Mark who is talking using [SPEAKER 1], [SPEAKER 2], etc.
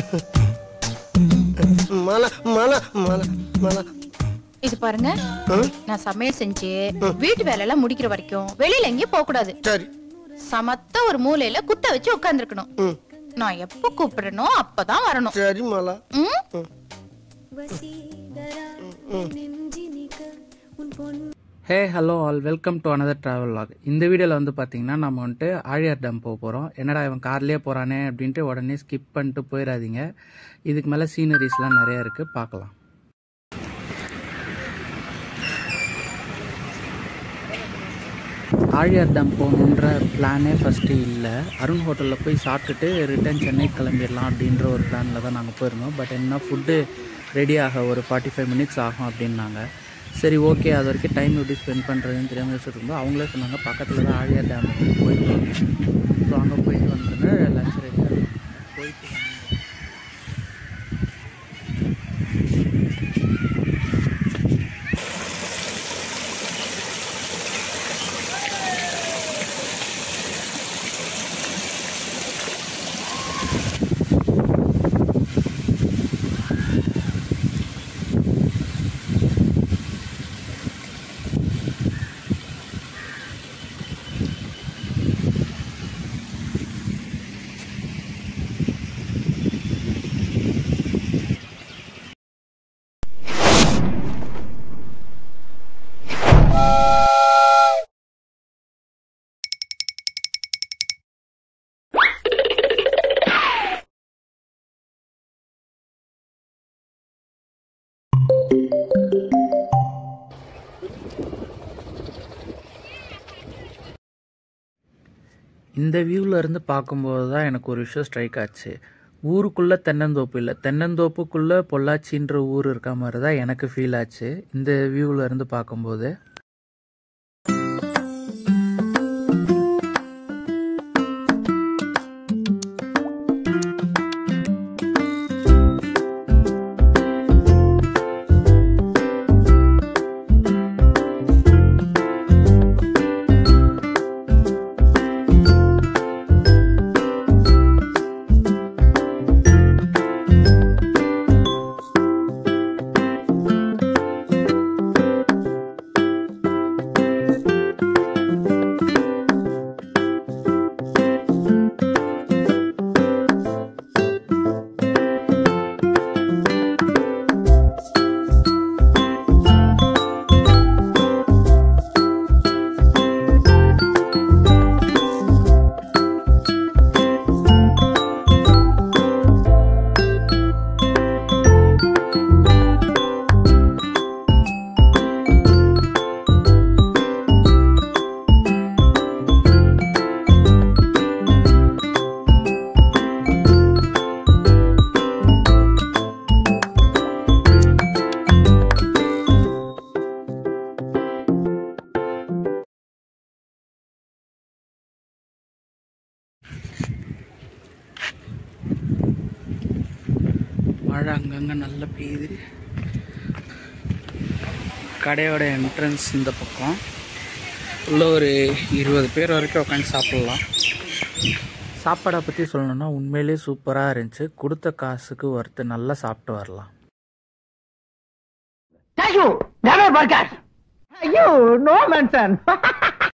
[SPEAKER 1] மலை மலை மலை மலை
[SPEAKER 2] இது பாருங்க நான் சமையல் செஞ்சு வீட்டு வேலை எல்லாம் முடிக்கிற வரைக்கும் வெளியில எங்கேயும் போக கூடாது
[SPEAKER 1] சரி
[SPEAKER 2] சமத்த ஒரு மூலையில குத்த வச்சு உட்கார்ந்துருக்கணும்
[SPEAKER 1] ம்
[SPEAKER 2] நான் எப்ப கூப்பிடுறனோ அப்பதான் வரணும்
[SPEAKER 1] சரி மலை
[SPEAKER 2] ம்?
[SPEAKER 3] Hey hello all welcome to another travel log இந்த வீடியோவில் வந்து பார்த்தீங்கன்னா நம்ம வந்துட்டு ஆழியார் டேம் போக போகிறோம் என்னடா இவன் கார்லேயே போகிறானே அப்படின்ட்டு உடனே ஸ்கிப் பண்ணிட்டு போயிடாதீங்க இதுக்கு மேலே சீனரிஸ்லாம் நிறைய இருக்குது பார்க்கலாம் ஆழியார் டேம் போகணுன்ற பிளானே ஃபஸ்ட்டு இல்லை அருண் ஹோட்டலில் போய் சாப்பிட்டுட்டு ரிட்டர்ன் சென்னை கிளம்பிடலாம் அப்படின்ற ஒரு பிளானில் தான் நாங்கள் போயிருந்தோம் பட் என்ன ஃபுட்டு ரெடி ஆக ஒரு ஃபார்ட்டி ஃபைவ் மினிட்ஸ் ஆகும் அப்படின்னாங்க சரி ஓகே அது வரைக்கும் டைம் எப்படி ஸ்பெண்ட் பண்ணுறதுன்னு தெரியாமல் வச்சுட்டு இருந்தோம் அவங்களே சொன்னாங்க பக்கத்தில் தான் ஆழியார் டேம் போயிட்டு ஸோ அங்கே போயிட்டு வந்துருங்க லஞ்ச் ரெடியாக போயிட்டு வாங்க. இந்த வியூவில் இருந்து பார்க்கும்போது தான் எனக்கு ஒரு விஷயம் ஸ்ட்ரைக் ஆச்சு ஊருக்குள்ளே தென்னந்தோப்பு இல்லை தென்னந்தோப்புக்குள்ளே பொள்ளாச்சின்ற ஊர் இருக்க மாதிரி தான் எனக்கு ஃபீல் ஆச்சு இந்த வியூவில் இருந்து பார்க்கும்போது மழை அங்கங்கே நல்லா பெய்யுது கடையோட என்ட்ரன்ஸ் இந்த பக்கம் உள்ள ஒரு இருபது பேர் வரைக்கும் உட்காந்து சாப்பிட்லாம் சாப்பாடை பற்றி சொல்லணும்னா உண்மையிலேயே சூப்பராக இருந்துச்சு கொடுத்த காசுக்கு ஒருத்தர் நல்லா சாப்பிட்டு வரலாம்
[SPEAKER 4] Thank you, never burger. You, no mention.